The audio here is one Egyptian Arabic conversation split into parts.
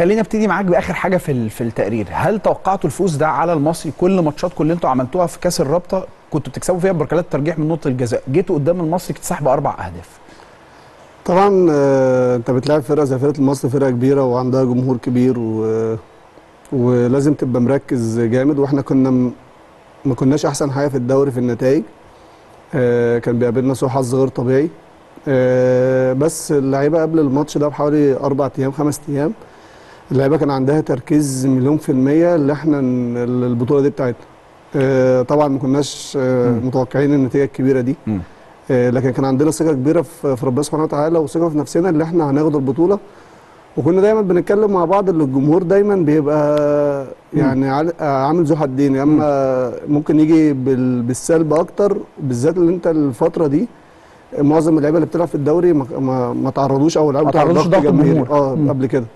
خليني ابتدي معاك باخر حاجه في ال- في التقرير هل توقعتوا الفوز ده على المصري كل ماتشاتكم اللي انتوا عملتوها في كاس الرابطه كنتوا بتكسبوا فيها بركلات ترجيح من نقطه الجزاء جيتوا قدام المصري تسحبوا اربع اهداف طبعا آه، انت بتلعب فرقه زي فرقه المصري فرقه كبيره وعندها جمهور كبير و... ولازم تبقى مركز جامد واحنا كنا م... ما كناش احسن حاجه في الدوري في النتائج آه، كان بيقابلنا سوء حظ غير طبيعي آه، بس اللعيبه قبل الماتش ده بحوالي اربع ايام خمس ايام اللعيبه كان عندها تركيز مليون في الميه اللي احنا ن- البطوله دي بتاعتنا آه، طبعا ما كناش آه، مم. متوقعين النتيجه الكبيره دي مم. آه، لكن كان عندنا ثقه كبيره في في ربنا سبحانه وتعالى وثقه في نفسنا اللي احنا هناخد البطوله وكنا دايما بنتكلم مع بعض اللي الجمهور دايما بيبقى يعني عال- آه، عامل ذو حدين يا اما ممكن يجي بال- بالسلب اكتر بالذات اللي انت الفتره دي معظم اللعيبه اللي بتلعب في الدوري ما, ما, ما تعرضوش او لعبوا ما تعرضوش ضغط جماهيري الجمهور. اه مم. قبل كده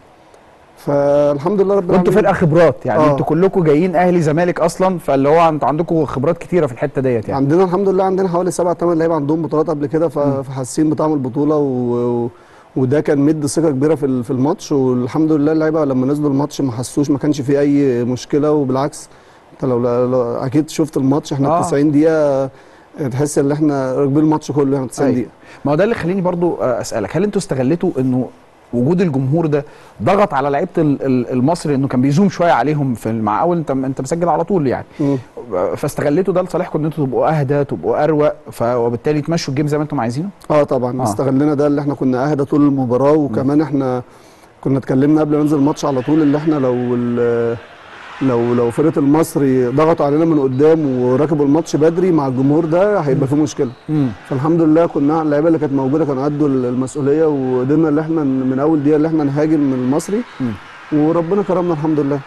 فالحمد لله رب وانتوا العالمين فرقه خبرات يعني آه. انتوا كلكم جايين اهلي زمالك اصلا فاللي هو انتوا عندكم خبرات كتيره في الحته ديت يعني عندنا الحمد لله عندنا حوالي سبع ثمان لعيبه عندهم بطولات قبل كده ف- فحاسين بطعم البطوله و... و... وده كان مد ثقه كبيره في ال- في الماتش والحمد لله اللعيبه لما نزلوا الماتش ما حسوش ما كانش فيه اي مشكله وبالعكس انت لو, لو اكيد شفت الماتش احنا آه. آه. 90 دقيقه تحس ان احنا راكبين الماتش كله يعني 90 أيوة. دقيقه ما هو ده اللي خليني برضو آه، اسالك هل انتوا استغلتوا انه وجود الجمهور ده ضغط على لعيبه ال- ال- المصري انه كان بيزوم شويه عليهم في مع اول انت انت مسجل على طول يعني مم. فاستغلتوا ده لصالحكم ان انتوا تبقوا اهدى تبقوا اروق ف- وبالتالي تمشوا الجيم زي ما انتم عايزينه اه طبعا آه. آه. استغلنا ده اللي احنا كنا اهدى طول المباراه وكمان احنا كنا اتكلمنا قبل ما ننزل الماتش على طول اللي احنا لو ال- لو لو فرقه المصري ضغطوا علينا من قدام وركبوا الماتش بدري مع الجمهور ده هيبقى في مشكله امم فالحمد لله كنا اللعيبه اللي كانت موجوده كانوا قدوا المسؤوليه وقدرنا اللي احنا من اول دقيقه اللي احنا نهاجم من المصري مم. وربنا كرمنا الحمد لله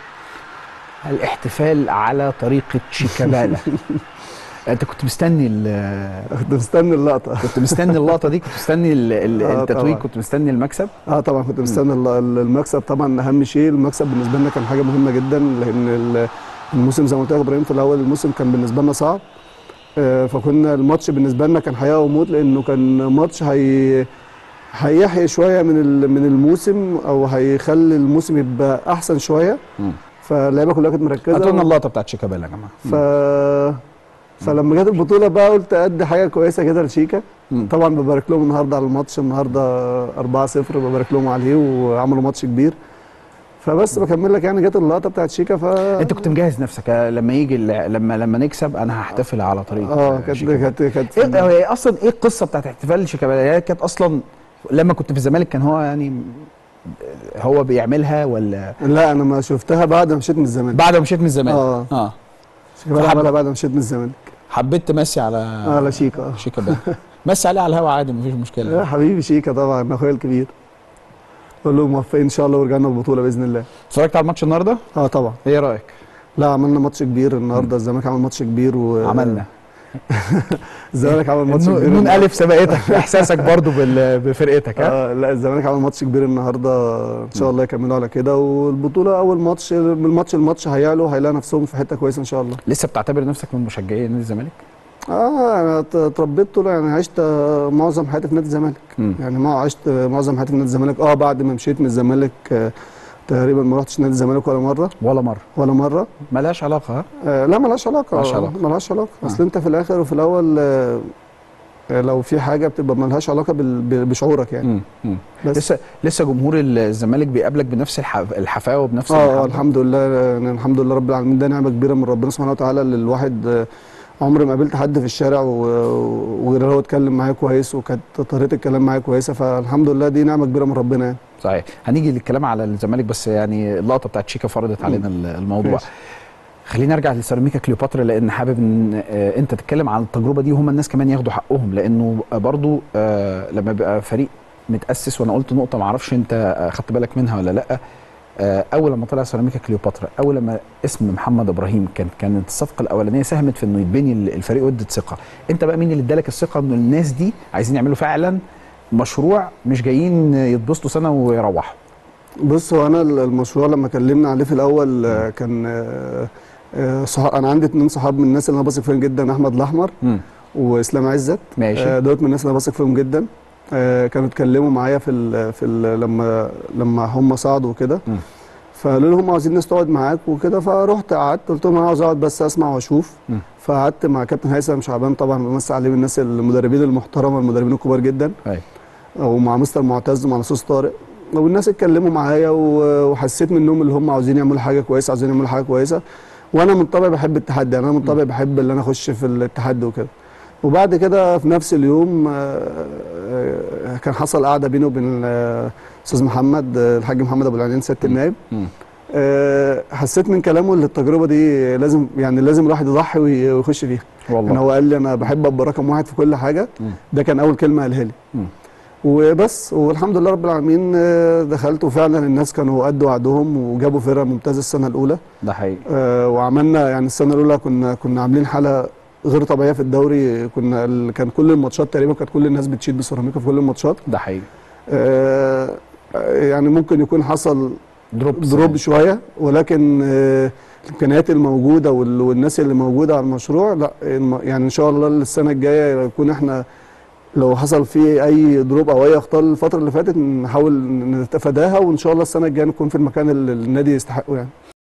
الاحتفال على طريقه شيكابالا انت كنت مستني ال- كنت مستني اللقطه كنت مستني اللقطه دي كنت مستني ال- ال- آه، التتويج طبعاً. كنت مستني المكسب اه طبعا كنت مستني ال- ال- المكسب طبعا اهم شيء المكسب بالنسبه لنا كان حاجه مهمه جدا لان ال- الموسم زي ما قلت لك يا ابراهيم في الاول الموسم كان بالنسبه لنا صعب آه، فكنا الماتش بالنسبه لنا كان حياه وموت لانه كان ماتش هي هيحيي شويه من ال- من الموسم او هيخلي الموسم يبقى احسن شويه مم. فاللعيبه كلها كانت مركزه هاتوا لنا اللقطه بتاعت شيكابالا يا جماعه ف فلما جت البطوله بقى قلت ادي حاجه كويسه كده لشيكا مم. طبعا ببارك لهم النهارده على الماتش النهارده 4-0 ببارك لهم عليه وعملوا ماتش كبير فبس بكمل لك يعني جت اللقطه بتاعت شيكا ف انت كنت مجهز نفسك آه، لما يجي ال- لما لما نكسب انا هحتفل على طريقه اه آه، كانت شيكابالا. كانت كانت ايه هي اصلا ايه القصه بتاعت احتفال شيكابالا هي كانت اصلا لما كنت في الزمالك كان هو يعني هو بيعملها ولا لا انا ما شفتها بعد ما مشيت من الزمالك بعد ما مشيت من الزمالك اه اه شيكا فحب- عملها بعد ما مشيت من الزمالك حبيت تمسي على اه على شيكا اه شيكابالا مسي عليه على الهوا عادي مفيش مشكله يا حبيبي شيكا طبعا اخويا الكبير قول له موفقين ان شاء الله ورجعنا البطوله باذن الله اتفرجت على الماتش النهارده اه طبعا ايه رايك لا عملنا ماتش كبير النهارده الزمالك عمل ماتش كبير و عملنا الزمالك عمل ماتش النون كبير النون الف سبقتك احساسك برضو بال- بفرقتك ها آه لا الزمالك عمل ماتش كبير النهارده ان شاء الله يكملوا على كده والبطوله اول ماتش من الماتش الماتش هيعلوا هيلاقوا نفسهم في حته كويسه ان شاء الله لسه بتعتبر نفسك من مشجعي نادي الزمالك اه انا ت- اتربيت طول يعني عشت آه، معظم حياتي في نادي الزمالك مم. يعني ما عشت آه، معظم حياتي في نادي الزمالك اه بعد ما مشيت من الزمالك آه، تقريبا ما رحتش نادي الزمالك ولا مره ولا مره ولا مره ملهاش علاقه ها آه لا ملهاش علاقه ملهاش علاقة. ملهاش علاقه آه. اصل انت في الاخر وفي الاول آه، آه، لو في حاجه بتبقى ملهاش علاقه بال- ب- بشعورك يعني مم. مم. بس لسه لسه جمهور الزمالك بيقابلك بنفس الح- الحفاوه وبنفس اه آه، المحبة؟ الحمد لله يعني الحمد لله رب العالمين ده نعمه كبيره من ربنا سبحانه وتعالى اللي الواحد آه، عمري ما قابلت حد في الشارع و- وغير هو اتكلم معايا كويس وكانت طريقه الكلام معايا كويسه فالحمد لله دي نعمه كبيره من ربنا يعني صحيح هنيجي للكلام على الزمالك بس يعني اللقطه بتاعت شيكا فرضت علينا ال- الموضوع ماشي. خلينا نرجع لسيراميكا كليوباترا لان حابب ان آه، انت تتكلم عن التجربه دي وهم الناس كمان ياخدوا حقهم لانه برضو آه، لما بيبقى فريق متاسس وانا قلت نقطه ما اعرفش انت آه، خدت بالك منها ولا لا آه، اول لما طلع سيراميكا كليوباترا اول لما اسم محمد ابراهيم كان كانت الصفقه الاولانيه ساهمت في انه يتبني ال- الفريق وادت ثقه انت بقى مين اللي ادالك الثقه انه الناس دي عايزين يعملوا فعلا مشروع مش جايين يتبسطوا سنه ويروحوا بص هو انا المشروع لما كلمنا عليه في الاول آه، كان آه، آه، صح... انا عندي اتنين صحاب من الناس اللي انا بثق فيهم جدا احمد الاحمر مم. واسلام عزت ماشي آه، دولت من الناس اللي انا بثق فيهم جدا آه، كانوا اتكلموا معايا في ال في ال لما لما هم صعدوا وكده مم. فقالوا لي هم عاوزين ناس تقعد معاك وكده فرحت قعدت قلت لهم انا عاوز اقعد بس اسمع واشوف مم. فقعدت مع كابتن هيثم شعبان طبعا بمسي عليه من الناس المدربين المحترمه المدربين الكبار جدا ايوه ومع مستر معتز ومع الاستاذ طارق والناس اتكلموا معايا و- وحسيت منهم اللي هم عاوزين يعملوا حاجه كويسه عاوزين يعملوا حاجه كويسه وانا من طبعي بحب التحدي يعني انا من طبعي بحب ان انا اخش في التحدي وكده وبعد كده في نفس اليوم آه، آه، كان حصل قعده بيني وبين آه، الاستاذ محمد آه، الحاج محمد ابو العينين سياده النائب مم. آه، حسيت من كلامه ان التجربه دي لازم يعني لازم الواحد يضحي وي- ويخش فيها يعني والله هو قال لي انا بحب ابقى رقم واحد في كل حاجه مم. ده كان اول كلمه قالها لي مم. وبس والحمد لله رب العالمين آه، دخلت وفعلا الناس كانوا قدوا وعدهم وجابوا فرقه ممتازه السنه الاولى ده حقيقي آه، وعملنا يعني السنه الاولى كنا كنا عاملين حاله غير طبيعيه في الدوري كنا ال- كان كل الماتشات تقريبا كانت كل الناس بتشيد بسيراميكا في كل الماتشات ده حقيقي آه، يعني ممكن يكون حصل دروب دروب شويه ولكن آه، الامكانيات الموجوده وال- والناس اللي موجوده على المشروع لا الم- يعني ان شاء الله السنه الجايه يكون احنا لو حصل فيه اي دروب او اي اخطاء الفتره اللي فاتت نحاول نتفاداها وان شاء الله السنه الجايه نكون في المكان اللي النادي يستحقه يعني